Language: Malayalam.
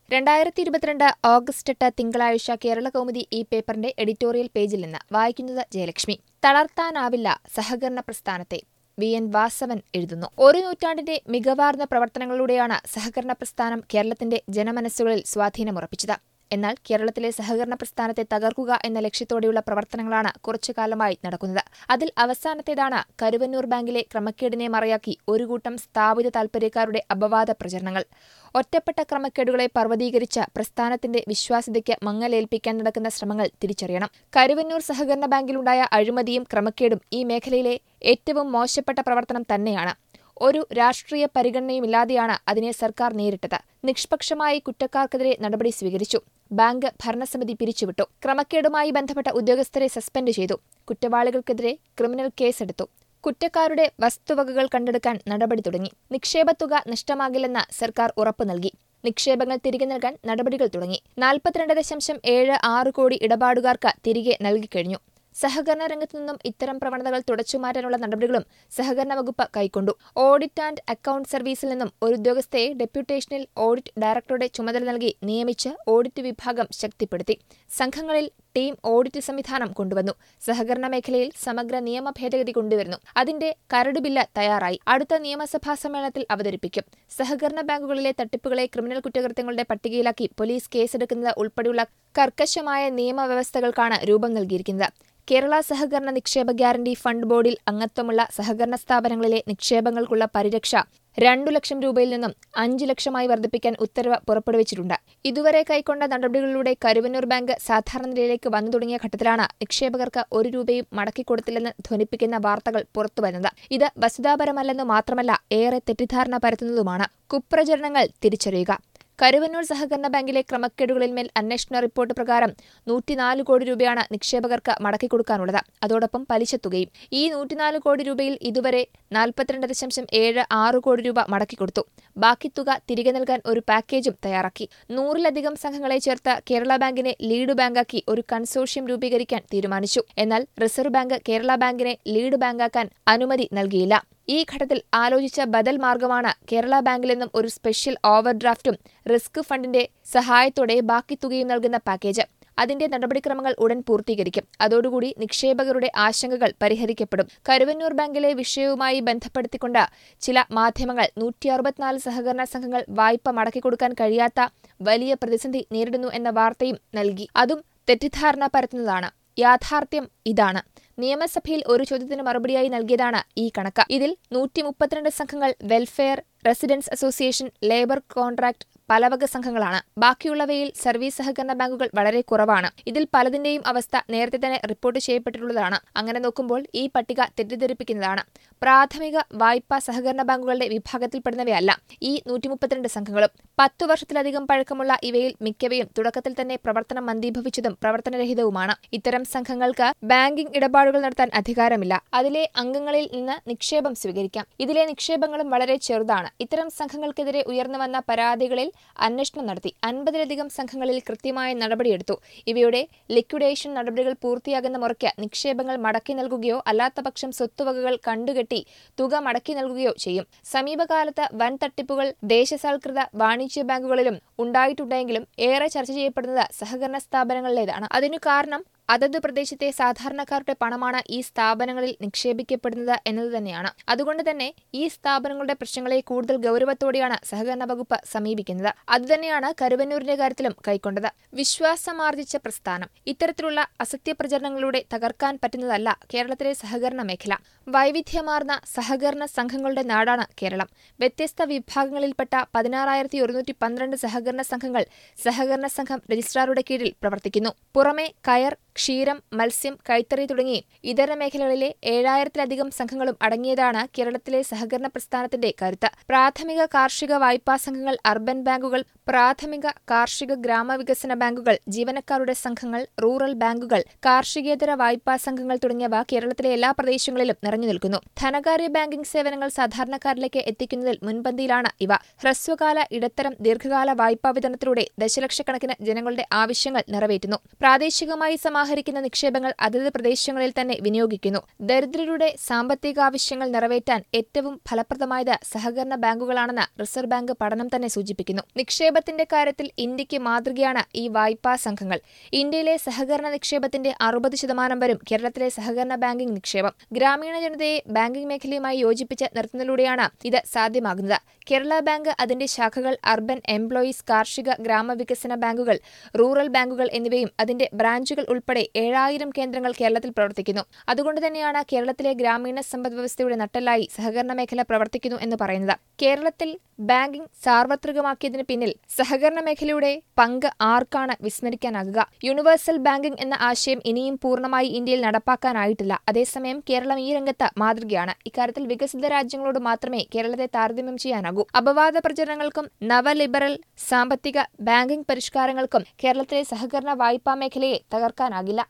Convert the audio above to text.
രണ്ടായിരത്തി ഇരുപത്തിരണ്ട് ഓഗസ്റ്റ് എട്ട് തിങ്കളാഴ്ച കേരള കൗമുദി ഈ പേപ്പറിന്റെ എഡിറ്റോറിയൽ പേജിൽ നിന്ന് വായിക്കുന്നത് ജയലക്ഷ്മി തളർത്താനാവില്ല സഹകരണ പ്രസ്ഥാനത്തെ വി എൻ വാസവൻ എഴുതുന്നു ഒരു നൂറ്റാണ്ടിന്റെ മികവാർന്ന പ്രവർത്തനങ്ങളിലൂടെയാണ് സഹകരണ പ്രസ്ഥാനം കേരളത്തിന്റെ ജനമനസ്സുകളിൽ സ്വാധീനമുറപ്പിച്ചത് എന്നാൽ കേരളത്തിലെ സഹകരണ പ്രസ്ഥാനത്തെ തകർക്കുക എന്ന ലക്ഷ്യത്തോടെയുള്ള പ്രവർത്തനങ്ങളാണ് കുറച്ചു കാലമായി നടക്കുന്നത് അതിൽ അവസാനത്തേതാണ് കരുവന്നൂർ ബാങ്കിലെ ക്രമക്കേടിനെ മറയാക്കി ഒരു കൂട്ടം സ്ഥാപിത താൽപര്യക്കാരുടെ അപവാദ പ്രചരണങ്ങൾ ഒറ്റപ്പെട്ട ക്രമക്കേടുകളെ പർവ്വതീകരിച്ച പ്രസ്ഥാനത്തിന്റെ വിശ്വാസ്യതയ്ക്ക് മങ്ങലേൽപ്പിക്കാൻ നടക്കുന്ന ശ്രമങ്ങൾ തിരിച്ചറിയണം കരുവന്നൂർ സഹകരണ ബാങ്കിലുണ്ടായ അഴിമതിയും ക്രമക്കേടും ഈ മേഖലയിലെ ഏറ്റവും മോശപ്പെട്ട പ്രവർത്തനം തന്നെയാണ് ഒരു രാഷ്ട്രീയ പരിഗണനയുമില്ലാതെയാണ് അതിനെ സർക്കാർ നേരിട്ടത് നിഷ്പക്ഷമായി കുറ്റക്കാർക്കെതിരെ നടപടി സ്വീകരിച്ചു ബാങ്ക് ഭരണസമിതി പിരിച്ചുവിട്ടു ക്രമക്കേടുമായി ബന്ധപ്പെട്ട ഉദ്യോഗസ്ഥരെ സസ്പെൻഡ് ചെയ്തു കുറ്റവാളികൾക്കെതിരെ ക്രിമിനൽ കേസെടുത്തു കുറ്റക്കാരുടെ വസ്തുവകകൾ കണ്ടെടുക്കാൻ നടപടി തുടങ്ങി നിക്ഷേപത്തുക നഷ്ടമാകില്ലെന്ന് സർക്കാർ ഉറപ്പു നൽകി നിക്ഷേപങ്ങൾ തിരികെ നൽകാൻ നടപടികൾ തുടങ്ങി നാൽപ്പത്തിരണ്ട് ദശാംശം ഏഴ് ആറ് കോടി ഇടപാടുകാർക്ക് തിരികെ നൽകിക്കഴിഞ്ഞു സഹകരണ രംഗത്തു നിന്നും ഇത്തരം പ്രവണതകൾ തുടച്ചുമാറ്റാനുള്ള നടപടികളും സഹകരണ വകുപ്പ് കൈക്കൊണ്ടു ഓഡിറ്റ് ആൻഡ് അക്കൌണ്ട് സർവീസിൽ നിന്നും ഒരു ഉദ്യോഗസ്ഥയെ ഡെപ്യൂട്ടേഷനിൽ ഓഡിറ്റ് ഡയറക്ടറുടെ ചുമതല നൽകി നിയമിച്ച് ഓഡിറ്റ് വിഭാഗം ശക്തിപ്പെടുത്തി സംഘങ്ങളിൽ ടീം ഓഡിറ്റ് സംവിധാനം കൊണ്ടുവന്നു സഹകരണ മേഖലയിൽ സമഗ്ര നിയമ ഭേദഗതി കൊണ്ടുവരുന്നു അതിന്റെ കരട് ബില്ല് തയ്യാറായി അടുത്ത നിയമസഭാ സമ്മേളനത്തിൽ അവതരിപ്പിക്കും സഹകരണ ബാങ്കുകളിലെ തട്ടിപ്പുകളെ ക്രിമിനൽ കുറ്റകൃത്യങ്ങളുടെ പട്ടികയിലാക്കി പോലീസ് കേസെടുക്കുന്നത് ഉൾപ്പെടെയുള്ള കർക്കശമായ നിയമവ്യവസ്ഥകൾക്കാണ് രൂപം നൽകിയിരിക്കുന്നത് കേരള സഹകരണ നിക്ഷേപ ഗ്യാരണ്ടി ഫണ്ട് ബോർഡിൽ അംഗത്വമുള്ള സഹകരണ സ്ഥാപനങ്ങളിലെ നിക്ഷേപങ്ങൾക്കുള്ള പരിരക്ഷ രണ്ടു ലക്ഷം രൂപയിൽ നിന്നും അഞ്ചു ലക്ഷമായി വർദ്ധിപ്പിക്കാൻ ഉത്തരവ് പുറപ്പെടുവിച്ചിട്ടുണ്ട് ഇതുവരെ കൈക്കൊണ്ട നടപടികളിലൂടെ കരുവന്നൂർ ബാങ്ക് സാധാരണ നിലയിലേക്ക് വന്നു തുടങ്ങിയ ഘട്ടത്തിലാണ് നിക്ഷേപകർക്ക് ഒരു രൂപയും മടക്കിക്കൊടുത്തില്ലെന്ന് ധ്വനിപ്പിക്കുന്ന വാർത്തകൾ പുറത്തുവരുന്നത് ഇത് വസ്തുതാപരമല്ലെന്ന് മാത്രമല്ല ഏറെ തെറ്റിദ്ധാരണ പരത്തുന്നതുമാണ് കുപ്രചരണങ്ങൾ തിരിച്ചറിയുക കരുവന്നൂർ സഹകരണ ബാങ്കിലെ ക്രമക്കേടുകളിന്മേൽ അന്വേഷണ റിപ്പോർട്ട് പ്രകാരം നൂറ്റിനാല് കോടി രൂപയാണ് നിക്ഷേപകർക്ക് മടക്കിക്കൊടുക്കാനുള്ളത് അതോടൊപ്പം പലിശത്തുകയും ഈ നൂറ്റിനാല് കോടി രൂപയിൽ ഇതുവരെ നാൽപ്പത്തിരണ്ട് ദശാംശം ഏഴ് ആറ് കോടി രൂപ മടക്കിക്കൊടുത്തു ബാക്കി തുക തിരികെ നൽകാൻ ഒരു പാക്കേജും തയ്യാറാക്കി നൂറിലധികം സംഘങ്ങളെ ചേർത്ത് കേരള ബാങ്കിനെ ലീഡ് ബാങ്കാക്കി ഒരു കൺസോഷ്യം രൂപീകരിക്കാൻ തീരുമാനിച്ചു എന്നാൽ റിസർവ് ബാങ്ക് കേരള ബാങ്കിനെ ലീഡ് ബാങ്കാക്കാൻ അനുമതി നൽകിയില്ല ഈ ഘട്ടത്തിൽ ആലോചിച്ച ബദൽ മാർഗമാണ് കേരള ബാങ്കിൽ നിന്നും ഒരു സ്പെഷ്യൽ ഓവർഡ്രാഫ്റ്റും റിസ്ക് ഫണ്ടിന്റെ സഹായത്തോടെ ബാക്കി തുകയും നൽകുന്ന പാക്കേജ് അതിന്റെ നടപടിക്രമങ്ങൾ ഉടൻ പൂർത്തീകരിക്കും അതോടുകൂടി നിക്ഷേപകരുടെ ആശങ്കകൾ പരിഹരിക്കപ്പെടും കരുവന്നൂർ ബാങ്കിലെ വിഷയവുമായി ബന്ധപ്പെടുത്തിക്കൊണ്ട് ചില മാധ്യമങ്ങൾ നൂറ്റി അറുപത്തിനാല് സഹകരണ സംഘങ്ങൾ വായ്പ മടക്കിക്കൊടുക്കാൻ കഴിയാത്ത വലിയ പ്രതിസന്ധി നേരിടുന്നു എന്ന വാർത്തയും നൽകി അതും തെറ്റിദ്ധാരണ പരത്തുന്നതാണ് യാഥാർത്ഥ്യം ഇതാണ് നിയമസഭയിൽ ഒരു ചോദ്യത്തിന് മറുപടിയായി നൽകിയതാണ് ഈ കണക്ക് ഇതിൽ നൂറ്റി മുപ്പത്തിരണ്ട് സംഘങ്ങൾ welfare residents association labour contract പലവക സംഘങ്ങളാണ് ബാക്കിയുള്ളവയിൽ സർവീസ് സഹകരണ ബാങ്കുകൾ വളരെ കുറവാണ് ഇതിൽ പലതിന്റെയും അവസ്ഥ നേരത്തെ തന്നെ റിപ്പോർട്ട് ചെയ്യപ്പെട്ടിട്ടുള്ളതാണ് അങ്ങനെ നോക്കുമ്പോൾ ഈ പട്ടിക തെറ്റിദ്ധരിപ്പിക്കുന്നതാണ് പ്രാഥമിക വായ്പാ സഹകരണ ബാങ്കുകളുടെ വിഭാഗത്തിൽപ്പെടുന്നവയല്ല ഈ നൂറ്റി മുപ്പത്തിരണ്ട് സംഘങ്ങളും പത്തു വർഷത്തിലധികം പഴക്കമുള്ള ഇവയിൽ മിക്കവയും തുടക്കത്തിൽ തന്നെ പ്രവർത്തനം മന്ദീഭവിച്ചതും പ്രവർത്തനരഹിതവുമാണ് ഇത്തരം സംഘങ്ങൾക്ക് ബാങ്കിംഗ് ഇടപാടുകൾ നടത്താൻ അധികാരമില്ല അതിലെ അംഗങ്ങളിൽ നിന്ന് നിക്ഷേപം സ്വീകരിക്കാം ഇതിലെ നിക്ഷേപങ്ങളും വളരെ ചെറുതാണ് ഇത്തരം സംഘങ്ങൾക്കെതിരെ ഉയർന്നുവന്ന പരാതികളിൽ അന്വേഷണം നടത്തി അൻപതിലധികം സംഘങ്ങളിൽ കൃത്യമായ നടപടിയെടുത്തു ഇവയുടെ ലിക്വിഡേഷൻ നടപടികൾ പൂർത്തിയാകുന്ന മുറയ്ക്ക് നിക്ഷേപങ്ങൾ മടക്കി നൽകുകയോ അല്ലാത്തപക്ഷം സ്വത്തുവകകൾ കണ്ടുകെട്ടി തുക മടക്കി നൽകുകയോ ചെയ്യും സമീപകാലത്ത് വൻ തട്ടിപ്പുകൾ ദേശസാൽകൃത വാണിജ്യ ബാങ്കുകളിലും ഉണ്ടായിട്ടുണ്ടെങ്കിലും ഏറെ ചർച്ച ചെയ്യപ്പെടുന്നത് സഹകരണ സ്ഥാപനങ്ങളിലേതാണ് അതിനു കാരണം അതത് പ്രദേശത്തെ സാധാരണക്കാരുടെ പണമാണ് ഈ സ്ഥാപനങ്ങളിൽ നിക്ഷേപിക്കപ്പെടുന്നത് എന്നത് തന്നെയാണ് അതുകൊണ്ട് തന്നെ ഈ സ്ഥാപനങ്ങളുടെ പ്രശ്നങ്ങളെ കൂടുതൽ ഗൗരവത്തോടെയാണ് സഹകരണ വകുപ്പ് സമീപിക്കുന്നത് അതുതന്നെയാണ് കരുവന്നൂരിന്റെ കാര്യത്തിലും കൈക്കൊണ്ടത് വിശ്വാസമാർജിച്ച പ്രസ്ഥാനം ഇത്തരത്തിലുള്ള അസത്യ പ്രചരണങ്ങളിലൂടെ തകർക്കാൻ പറ്റുന്നതല്ല കേരളത്തിലെ സഹകരണ മേഖല വൈവിധ്യമാർന്ന സഹകരണ സംഘങ്ങളുടെ നാടാണ് കേരളം വ്യത്യസ്ത വിഭാഗങ്ങളിൽപ്പെട്ട പതിനാറായിരത്തി ഒരുന്നൂറ്റി പന്ത്രണ്ട് സഹകരണ സംഘങ്ങൾ സഹകരണ സംഘം രജിസ്ട്രാറുടെ കീഴിൽ പ്രവർത്തിക്കുന്നു പുറമെ കയർ ക്ഷീരം മത്സ്യം കൈത്തറി തുടങ്ങി ഇതര മേഖലകളിലെ ഏഴായിരത്തിലധികം സംഘങ്ങളും അടങ്ങിയതാണ് കേരളത്തിലെ സഹകരണ പ്രസ്ഥാനത്തിന്റെ കരുത്ത് പ്രാഥമിക കാർഷിക വായ്പാ സംഘങ്ങൾ അർബൻ ബാങ്കുകൾ പ്രാഥമിക കാർഷിക ഗ്രാമവികസന ബാങ്കുകൾ ജീവനക്കാരുടെ സംഘങ്ങൾ റൂറൽ ബാങ്കുകൾ കാർഷികേതര വായ്പാ സംഘങ്ങൾ തുടങ്ങിയവ കേരളത്തിലെ എല്ലാ പ്രദേശങ്ങളിലും നിറഞ്ഞു നിൽക്കുന്നു ധനകാര്യ ബാങ്കിംഗ് സേവനങ്ങൾ സാധാരണക്കാരിലേക്ക് എത്തിക്കുന്നതിൽ മുൻപന്തിയിലാണ് ഇവ ഹ്രസ്വകാല ഇടത്തരം ദീർഘകാല വായ്പാ വിതരണത്തിലൂടെ ദശലക്ഷക്കണക്കിന് ജനങ്ങളുടെ ആവശ്യങ്ങൾ നിറവേറ്റുന്നു പ്രാദേശികമായി സമാഹരിച്ച സമാഹരിക്കുന്ന നിക്ഷേപങ്ങൾ അതത് പ്രദേശങ്ങളിൽ തന്നെ വിനിയോഗിക്കുന്നു ദരിദ്രരുടെ സാമ്പത്തികാവശ്യങ്ങൾ നിറവേറ്റാൻ ഏറ്റവും ഫലപ്രദമായത് സഹകരണ ബാങ്കുകളാണെന്ന് റിസർവ് ബാങ്ക് പഠനം തന്നെ സൂചിപ്പിക്കുന്നു നിക്ഷേപത്തിന്റെ കാര്യത്തിൽ ഇന്ത്യക്ക് മാതൃകയാണ് ഈ വായ്പാ സംഘങ്ങൾ ഇന്ത്യയിലെ സഹകരണ നിക്ഷേപത്തിന്റെ അറുപത് ശതമാനം വരും കേരളത്തിലെ സഹകരണ ബാങ്കിംഗ് നിക്ഷേപം ഗ്രാമീണ ജനതയെ ബാങ്കിംഗ് മേഖലയുമായി യോജിപ്പിച്ച് നിർത്തുന്നതിലൂടെയാണ് ഇത് സാധ്യമാകുന്നത് കേരള ബാങ്ക് അതിന്റെ ശാഖകൾ അർബൻ എംപ്ലോയീസ് കാർഷിക ഗ്രാമവികസന ബാങ്കുകൾ റൂറൽ ബാങ്കുകൾ എന്നിവയും അതിന്റെ ബ്രാഞ്ചുകൾ ഉൾപ്പെടെ ഏഴായിരം കേന്ദ്രങ്ങൾ കേരളത്തിൽ പ്രവർത്തിക്കുന്നു അതുകൊണ്ട് തന്നെയാണ് കേരളത്തിലെ ഗ്രാമീണ സമ്പദ്വ്യവസ്ഥയുടെ നട്ടെല്ലായി സഹകരണ മേഖല പ്രവർത്തിക്കുന്നു എന്ന് പറയുന്നത് കേരളത്തിൽ ബാങ്കിംഗ് സാർവത്രികമാക്കിയതിന് പിന്നിൽ സഹകരണ മേഖലയുടെ പങ്ക് ആർക്കാണ് വിസ്മരിക്കാനാകുക യൂണിവേഴ്സൽ ബാങ്കിംഗ് എന്ന ആശയം ഇനിയും പൂർണ്ണമായി ഇന്ത്യയിൽ നടപ്പാക്കാനായിട്ടില്ല അതേസമയം കേരളം ഈ രംഗത്ത് മാതൃകയാണ് ഇക്കാര്യത്തിൽ വികസിത രാജ്യങ്ങളോട് മാത്രമേ കേരളത്തെ താരതമ്യം ചെയ്യാനാകൂ അപവാദ പ്രചരണങ്ങൾക്കും നവലിബറൽ സാമ്പത്തിക ബാങ്കിംഗ് പരിഷ്കാരങ്ങൾക്കും കേരളത്തിലെ സഹകരണ വായ്പാ മേഖലയെ തകർക്കാനാകില്ല